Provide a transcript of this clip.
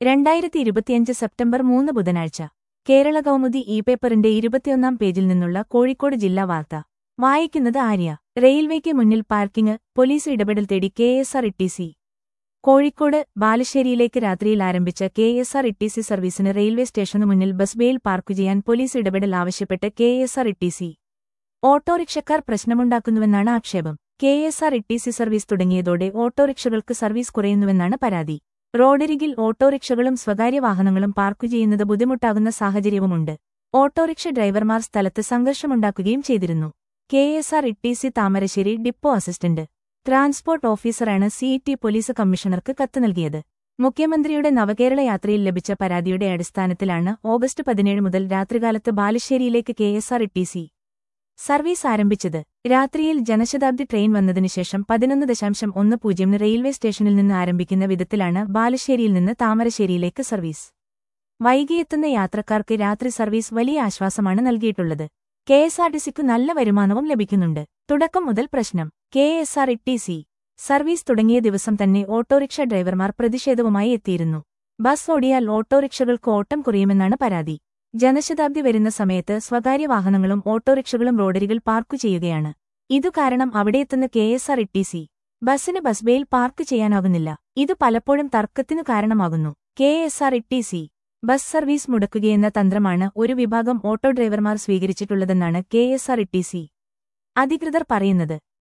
രണ്ടായിരത്തി ഇരുപത്തിയഞ്ച് സെപ്റ്റംബർ മൂന്ന് ബുധനാഴ്ച കേരള കൗമുദി ഇ പേപ്പറിന്റെ ഇരുപത്തിയൊന്നാം പേജിൽ നിന്നുള്ള കോഴിക്കോട് ജില്ലാ വാർത്ത വായിക്കുന്നത് ആര്യ റെയിൽവേക്ക് മുന്നിൽ പാർക്കിംഗ് പോലീസ് ഇടപെടൽ തേടി K S R E Kozhikode ബാലുശ്ശേരിയിലേക്ക് രാത്രിയിൽ ആരംഭിച്ച കെ എസ് ആർ ഇ സർവീസിന് റെയിൽവേ സ്റ്റേഷനു മുന്നിൽ ബസ് ബേയിൽ പാർക്ക് ചെയ്യാൻ പോലീസ് ഇടപെടൽ ആവശ്യപ്പെട്ട് കെ എസ് ആർ ഇ ഓട്ടോറിക്ഷക്കാർ പ്രശ്നമുണ്ടാക്കുന്നുവെന്നാണ് ആക്ഷേപം K S R E service തുടങ്ങിയതോടെ ഓട്ടോറിക്ഷകൾക്ക് സർവീസ് കുറയുന്നുവെന്നാണ് പരാതി റോഡരികിൽ ഓട്ടോറിക്ഷകളും സ്വകാര്യ വാഹനങ്ങളും പാർക്കു ചെയ്യുന്നത് ബുദ്ധിമുട്ടാകുന്ന സാഹചര്യവുമുണ്ട് ഓട്ടോറിക്ഷ ഡ്രൈവർമാർ സ്ഥലത്ത് സംഘർഷമുണ്ടാക്കുകയും ചെയ്തിരുന്നു K S R E C Thamarassery depot assistant transport ഓഫീസറാണ് സിഇടി പോലീസ് കമ്മീഷണർക്ക് കത്ത് നൽകിയത് മുഖ്യമന്ത്രിയുടെ നവകേരള യാത്രയിൽ ലഭിച്ച പരാതിയുടെ അടിസ്ഥാനത്തിലാണ് ഓഗസ്റ്റ് പതിനേഴ് മുതൽ രാത്രികാലത്ത് ബാലുശ്ശേരിയിലേക്ക് K S R E service ആരംഭിച്ചത് രാത്രിയിൽ ജനശതാബ്ദി ട്രെയിൻ വന്നതിനുശേഷം പതിനൊന്ന് ദശാംശം ഒന്ന് പൂജ്യമിന് റെയിൽവേ സ്റ്റേഷനിൽ നിന്ന് ആരംഭിക്കുന്ന വിധത്തിലാണ് ബാലുശ്ശേരിയിൽ നിന്ന് താമരശ്ശേരിയിലേക്ക് സർവീസ് വൈകിയെത്തുന്ന യാത്രക്കാർക്ക് രാത്രി സർവീസ് വലിയ ആശ്വാസമാണ് നൽകിയിട്ടുള്ളത് കെ എസ് ആർ ടി സിക്കു നല്ല വരുമാനവും ലഭിക്കുന്നുണ്ട് തുടക്കം മുതൽ പ്രശ്നം K S R T C service തുടങ്ങിയ ദിവസം തന്നെ ഓട്ടോറിക്ഷ ഡ്രൈവർമാർ പ്രതിഷേധവുമായി എത്തിയിരുന്നു ബസ് ഓടിയാൽ ഓട്ടോറിക്ഷകൾക്ക് ഓട്ടം കുറയുമെന്നാണ് പരാതി ജനശതാബ്ദി വരുന്ന സമയത്ത് സ്വകാര്യ വാഹനങ്ങളും ഓട്ടോറിക്ഷകളും റോഡരികൾ പാർക്കു ചെയ്യുകയാണ് ഇതു കാരണം അവിടെയെത്തുന്ന K S R T C ബസ്സിന് ബസ് ബേയിൽ പാർക്ക് ചെയ്യാനാകുന്നില്ല ഇത് പലപ്പോഴും തർക്കത്തിനു കാരണമാകുന്നു K S R T C bus service മുടക്കുകയെന്ന തന്ത്രമാണ് ഒരു വിഭാഗം ഓട്ടോ ഡ്രൈവർമാർ സ്വീകരിച്ചിട്ടുള്ളതെന്നാണ് K S R T C അധികൃതർ പറയുന്നത്